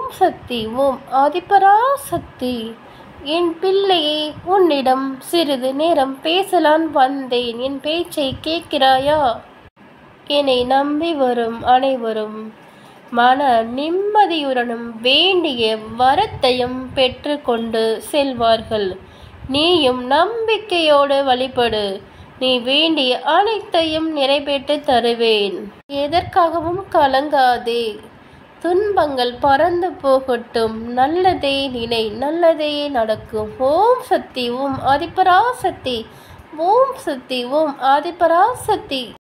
ஓம் சக்தி ஓம் ஆதிபராசக்தி என் பிள்ளையே உன்னிடம் சிறிது நேரம் பேசலான் வந்தேன் என் பேச்சை கேட்கிறாயா என்னை நம்பி வரும் அனைவரும் மன நிம்மதியுடனும் வேண்டிய வரத்தையும் பெற்றுக்கொண்டு செல்வார்கள் நீயும் நம்பிக்கையோடு வழிபடு நீ வேண்டிய அனைத்தையும் நிறைவேற்றி தருவேன் எதற்காகவும் கலங்காதே துன்பங்கள் பறந்து போகட்டும் நல்லதே நினை நல்லதே நடக்கும் ஓம் சக்தி ஓம் ஆதிபராசக்தி ஓம் சக்தி ஓம் ஆதிபராசக்தி